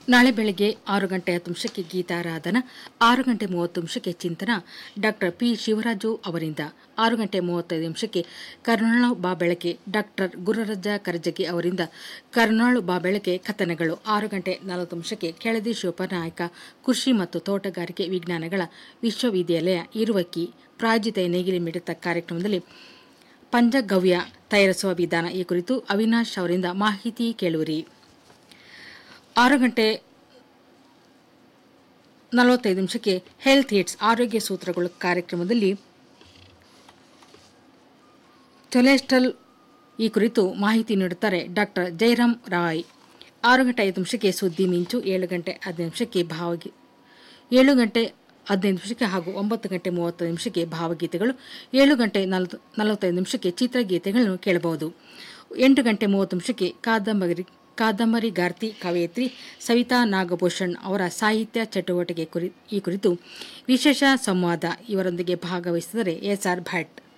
ನಾಳೆ ಬೆಳಗ್ಗೆ ಆರು ಗಂಟೆ ಹತ್ತು ನಿಮಿಷಕ್ಕೆ ಗೀತಾರಾಧನ ಆರು ಗಂಟೆ ಮೂವತ್ತು ನಿಮಿಷಕ್ಕೆ ಚಿಂತನ ಡಾಕ್ಟರ್ ಪಿ ಶಿವರಾಜು ಅವರಿಂದ ಆರು ಗಂಟೆ ಮೂವತ್ತೈದು ನಿಮಿಷಕ್ಕೆ ಕರ್ನಾಳು ಬಾ ಬೆಳಕೆ ಡಾಕ್ಟರ್ ಗುರುರಜ್ಜ ಕರಜಗಿ ಅವರಿಂದ ಕರ್ನಾಳು ಬಾ ಬೆಳಕೆ ಕಥನಗಳು ಆರು ಗಂಟೆ ನಲವತ್ತು ನಿಮಿಷಕ್ಕೆ ಕೆಳದಿ ಶಿವಪನಾಯಕ ಕೃಷಿ ಮತ್ತು ತೋಟಗಾರಿಕೆ ವಿಜ್ಞಾನಗಳ ವಿಶ್ವವಿದ್ಯಾಲಯ ಇರುವಕ್ಕಿ ಪ್ರಾಯೋಜಿತ ನೇಗಿಲಿ ಮಿಡಿತ ಕಾರ್ಯಕ್ರಮದಲ್ಲಿ ಪಂಚಗವ್ಯ ತಯಾರಿಸುವ ವಿಧಾನ ಈ ಕುರಿತು ಅವಿನಾಶ್ ಅವರಿಂದ ಮಾಹಿತಿ ಕೇಳುವಿರಿ ಆರು ಗಂಟೆ ನಲವತ್ತೈದು ನಿಮಿಷಕ್ಕೆ ಹೆಲ್ತ್ ಹಿಟ್ಸ್ ಆರೋಗ್ಯ ಸೂತ್ರಗಳು ಕಾರ್ಯಕ್ರಮದಲ್ಲಿ ಚೊಲೆಸ್ಟ್ರಲ್ ಈ ಕುರಿತು ಮಾಹಿತಿ ನೀಡುತ್ತಾರೆ ಡಾಕ್ಟರ್ ಜಯರಾಮ್ ರಾಯ್ ಆರು ಗಂಟೆ ಐದು ನಿಮಿಷಕ್ಕೆ ಸುದ್ದಿ ಮಿಂಚು ಏಳು ಗಂಟೆ ಹದಿನೈದು ನಿಮಿಷಕ್ಕೆ ಭಾವಗಿ ಏಳು ಗಂಟೆ ಹದಿನೈದು ನಿಮಿಷಕ್ಕೆ ಹಾಗೂ ಒಂಬತ್ತು ಗಂಟೆ ಮೂವತ್ತು ನಿಮಿಷಕ್ಕೆ ಭಾವಗೀತೆಗಳು ಏಳು ಗಂಟೆ ನಲವತ್ತು ನಲವತ್ತೈದು ನಿಮಿಷಕ್ಕೆ ಚಿತ್ರಗೀತೆಗಳನ್ನು ಕೇಳಬಹುದು ಎಂಟು ಗಂಟೆ ಮೂವತ್ತು ನಿಮಿಷಕ್ಕೆ ಕಾದಂಬರಿ ಕಾದಂಬರಿಗಾರ್ತಿ ಕವಯತ್ರಿ ಸವಿತಾ ನಾಗಭೂಷಣ್ ಅವರ ಸಾಹಿತ್ಯ ಚಟುವಟಿಕೆ ಕುರಿ ಈ ಕುರಿತು ವಿಶೇಷ ಸಂವಾದ ಇವರೊಂದಿಗೆ ಭಾಗವಹಿಸಿದರೆ ಎಸ್ ಆರ್ ಭಟ್